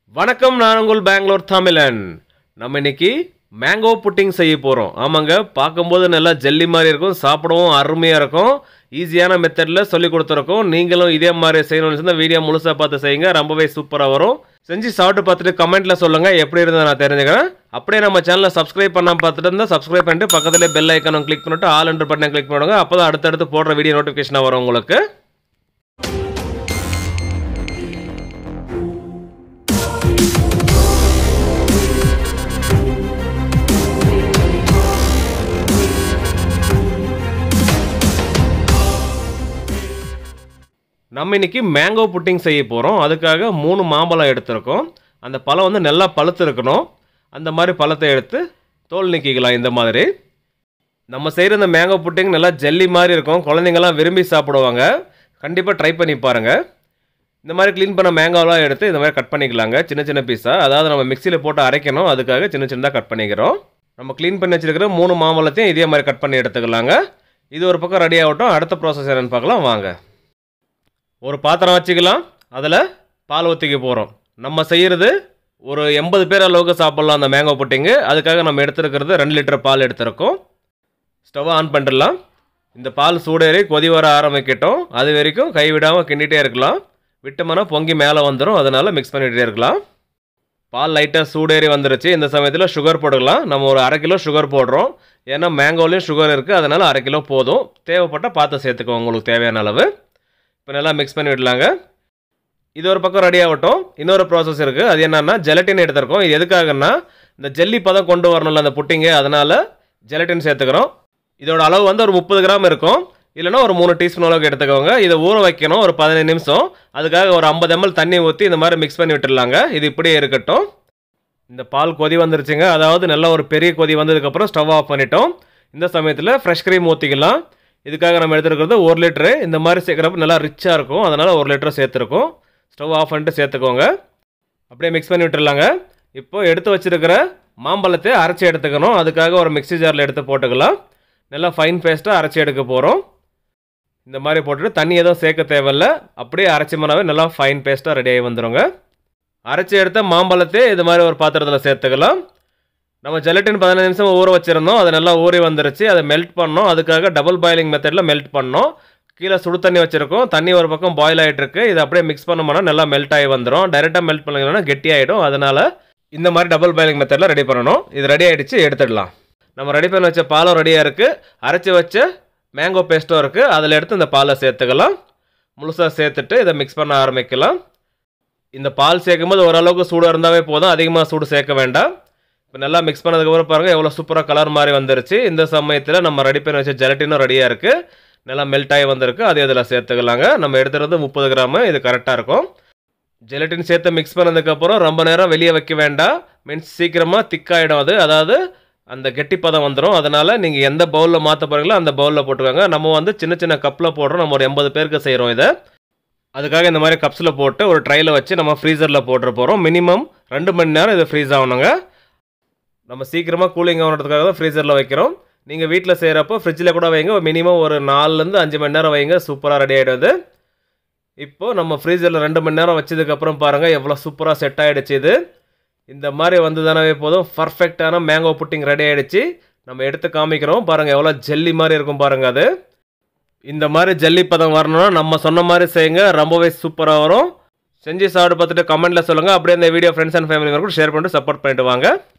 வணக்கம் நான் உங்கள் பெங்களூர் தமிழன் நம்ம இன்னைக்கு மேங்கோ புட்டிங் செய்ய போகிறோம் ஆமாங்க பார்க்கும்போது நல்லா ஜெல்லி மாதிரி இருக்கும் சாப்பிடவும் அருமையாக இருக்கும் ஈஸியான மெத்தடில் சொல்லி கொடுத்துருக்கோம் நீங்களும் இதே மாதிரி செய்யணும்னு இருந்தால் வீடியோ முழுசாக பார்த்து செய்யுங்க ரொம்பவே சூப்பராக வரும் செஞ்சு சாப்பிட்டு பார்த்துட்டு கமெண்ட்டில் சொல்லுங்கள் எப்படி இருந்தது நான் தெரிஞ்சுக்கிறேன் அப்படியே நம்ம சேனலை சப்ஸ்கிரைப் பண்ணாமல் பார்த்துட்டு இருந்தால் சப்ஸ்கிரைப் பண்ணிட்டு பக்கத்துலேயே பெல் ஐக்கனும் கிளிக் பண்ணிட்டு ஆல் என்ற பட்டனை கிளிக் பண்ணுங்க அப்போ தான் அடுத்தடுத்து போடுற வீடியோ நோட்டிஃபிகேஷனாக வரும் உங்களுக்கு நம்ம இன்னைக்கு மேங்கோ புட்டிங் செய்ய போகிறோம் அதுக்காக மூணு மாம்பழம் எடுத்திருக்கோம் அந்த பழம் வந்து நல்லா பழுத்து இருக்கணும் அந்த மாதிரி பழத்தை எடுத்து தோல் நீக்கிக்கலாம் இந்த மாதிரி நம்ம செய்கிற இந்த மேங்கோ புட்டிங் நல்லா ஜெல்லி மாதிரி இருக்கும் குழந்தைங்கலாம் விரும்பி சாப்பிடுவாங்க கண்டிப்பாக ட்ரை பண்ணி பாருங்கள் இந்த மாதிரி க்ளீன் பண்ண மேங்கோலாம் எடுத்து இந்த மாதிரி கட் பண்ணிக்கலாங்க சின்ன சின்ன பீஸாக அதாவது நம்ம மிக்சியில் போட்டு அரைக்கணும் அதுக்காக சின்ன சின்னதாக கட் பண்ணிக்கிறோம் நம்ம க்ளீன் பண்ணி வச்சிருக்கிற மூணு மாம்பழத்தையும் இதே மாதிரி கட் பண்ணி எடுத்துக்கலாங்க இது ஒரு பக்கம் ரெடி ஆகட்டும் அடுத்த ப்ராசஸ் என்னன்னு பார்க்கலாம் வாங்க ஒரு பாத்திரம் வச்சுக்கலாம் அதில் பால் ஊற்றிக்க போகிறோம் நம்ம செய்கிறது ஒரு எண்பது பேர் அளவுக்கு சாப்பிட்லாம் அந்த மேங்கோ புட்டிங்கு அதுக்காக நம்ம எடுத்துருக்கிறது ரெண்டு லிட்டர் பால் எடுத்திருக்கோம் ஸ்டவ்வை ஆன் பண்ணிடலாம் இந்த பால் சூடேறி கொதி வர ஆரம்பிக்கட்டும் அது வரைக்கும் கைவிடாமல் கிண்டிகிட்டே இருக்கலாம் விட்டோம்னா பொங்கி மேலே வந்துடும் அதனால் மிக்ஸ் பண்ணிகிட்டே இருக்கலாம் பால் லைட்டாக சூடேறி வந்துருச்சு இந்த சமயத்தில் சுகர் போட்டுக்கலாம் நம்ம ஒரு அரை கிலோ சுகர் போடுறோம் ஏன்னா மேங்கோலையும் சுகர் இருக்குது அதனால் அரை கிலோ போதும் தேவைப்பட்டால் பார்த்து சேர்த்துக்கோங்க உங்களுக்கு தேவையான அளவு இப்போ நல்லா மிக்ஸ் பண்ணி விடலாங்க இது ஒரு பக்கம் ரெடி ஆகட்டும் இன்னொரு ப்ராசஸ் இருக்குது அது என்னன்னா ஜெலட்டின் எடுத்திருக்கோம் இது எதுக்காகன்னா இந்த ஜெல்லி பதம் கொண்டு வரணும்ல அந்த புட்டிங்கு அதனால் ஜெலட்டின் சேர்த்துக்கிறோம் இதோட அளவு வந்து ஒரு முப்பது கிராம் இருக்கும் இல்லைன்னா ஒரு மூணு டீஸ்பூன் அளவுக்கு எடுத்துக்கோங்க இதை ஊற வைக்கணும் ஒரு பதினஞ்சு நிமிஷம் அதுக்காக ஒரு ஐம்பது எம்எல் தண்ணி ஊற்றி இந்த மாதிரி மிக்ஸ் பண்ணி விட்டுடலாங்க இது இப்படியே இருக்கட்டும் இந்த பால் கொதி வந்துருச்சுங்க அதாவது நல்ல ஒரு பெரிய கொதி வந்ததுக்கப்புறம் ஸ்டவ் ஆஃப் பண்ணிட்டோம் இந்த சமயத்தில் ஃப்ரெஷ் க்ரீம் ஊற்றிக்கலாம் இதுக்காக நம்ம எடுத்துருக்கிறது ஒரு லிட்டரு இந்த மாதிரி சேர்க்குறப்ப நல்லா ரிச்சாக இருக்கும் அதனால் ஒரு லிட்டர் சேர்த்துருக்கோம் ஸ்டவ் ஆஃப் பண்ணிட்டு சேர்த்துக்கோங்க அப்படியே மிக்ஸ் பண்ணி விட்டுறலாங்க இப்போ எடுத்து வச்சிருக்கிற மாம்பழத்தை அரைச்சி எடுத்துக்கணும் அதுக்காக ஒரு மிக்ஸி ஜாரில் எடுத்து போட்டுக்கலாம் நல்லா ஃபைன் பேஸ்ட்டாக அரைச்சி எடுக்க போகிறோம் இந்த மாதிரி போட்டுட்டு தண்ணி எதுவும் சேர்க்க தேவையில்ல அப்படியே அரைச்சிமனாவே நல்லா ஃபைன் பேஸ்ட்டாக ரெடி ஆகி வந்துடுங்க அரைச்சி எடுத்த மாம்பழத்தை இது மாதிரி ஒரு பாத்திரத்தில் சேர்த்துக்கலாம் நம்ம ஜெலட்டின் பதினஞ்சு நிமிஷம் ஊற வச்சுருந்தோம் அது நல்லா ஊறி வந்துருச்சு அதை மெல்ட் பண்ணோம் அதுக்காக டபுள் பாயிலிங் மெத்தடில் மெல்ட் பண்ணோம் கீழே சுடு தண்ணி வச்சுருக்கோம் தண்ணி ஒரு பக்கம் பாயில் ஆகிட்டு இருக்கு இதை அப்படியே மிக்ஸ் பண்ணோம்னா நல்லா மெல்ட் ஆகி வந்துடும் டைரெக்டாக மெல்ட் பண்ணிங்கன்னா கெட்டி ஆகிடும் அதனால் இந்த மாதிரி டபுள் பாயிலிங் மெத்தடில் ரெடி பண்ணணும் இது ரெடி ஆகிடுச்சு எடுத்துடலாம் நம்ம ரெடி பண்ணி வச்ச பாலும் ரெடியாக இருக்குது அரைச்சி வச்ச மேங்கோ பேஸ்ட்டும் இருக்குது அதில் எடுத்து இந்த பாலை சேர்த்துக்கலாம் முழுசாக சேர்த்துட்டு இதை மிக்ஸ் பண்ண ஆரம்பிக்கலாம் இந்த பால் சேர்க்கும்போது ஓரளவுக்கு சூடு இருந்தாவே போதும் அதிகமாக சூடு சேர்க்க வேண்டாம் இப்போ நல்லா மிக்ஸ் பண்ணதுக்கப்புறம் பாருங்கள் எவ்வளோ சூப்பராக கலர் மாதிரி வந்துருச்சு இந்த சமயத்தில் நம்ம ரெடி பண்ணி வச்ச ஜெலட்டினும் ரெடியாக இருக்குது நல்லா மெல்ட் ஆகி வந்திருக்கு அதே இதில் சேர்த்துக்கலாங்க நம்ம எடுத்துறது முப்பது கிராமு இது கரெக்டாக இருக்கும் ஜெலட்டின் சேர்த்து மிக்ஸ் பண்ணதுக்கப்புறம் ரொம்ப நேரம் வெளியே வைக்க வேண்டாம் மீன்ஸ் சீக்கிரமாக திக்காயிடும் அது அதாவது அந்த கெட்டிப்பதம் வந்துடும் அதனால் நீங்கள் எந்த பவுலில் மாற்ற போகிறீங்களோ அந்த பவுலில் போட்டுக்கோங்க நம்ம வந்து சின்ன சின்ன கப்பில் போடுறோம் நம்ம ஒரு எண்பது பேருக்கு செய்கிறோம் இதை அதுக்காக இந்த மாதிரி கப்ஸில் போட்டு ஒரு ட்ரையில் வச்சு நம்ம ஃப்ரீசரில் போட்டுற போகிறோம் மினிமம் ரெண்டு மணி நேரம் இது ஃப்ரீஸ் ஆகணுங்க நம்ம சீக்கிரமாக கூலிங் ஆகிறதுக்காக தான் ஃப்ரீசரில் வைக்கிறோம் நீங்கள் வீட்டில் செய்கிறப்போ ஃப்ரிட்ஜில் கூட வைங்க மினிமம் ஒரு நாலுலேருந்து அஞ்சு மணி நேரம் வைங்க சூப்பராக ரெடி ஆகிடுது இப்போது நம்ம ஃப்ரீசரில் ரெண்டு மணி நேரம் வச்சதுக்கப்புறம் பாருங்கள் எவ்வளோ சூப்பராக செட் ஆகிடுச்சு இது இந்த மாதிரி வந்து தானவே போதும் பர்ஃபெக்டான மேங்கோ புட்டிங் ரெடி ஆகிடுச்சு நம்ம எடுத்து காமிக்கிறோம் பாருங்கள் எவ்வளோ ஜெல்லி மாதிரி இருக்கும் பாருங்கள் அது இந்த மாதிரி ஜல்லி பதம் வரணும்னா நம்ம சொன்ன மாதிரி செய்யுங்க ரொம்பவே சூப்பராக வரும் செஞ்சு சாப்பிட்டு பார்த்துட்டு கமெண்ட்டில் சொல்லுங்கள் அப்படியே இந்த வீடியோ ஃப்ரெண்ட்ஸ் அண்ட் ஃபேமிலி கூட ஷேர் பண்ணிட்டு சப்போர்ட் பண்ணிட்டு வாங்க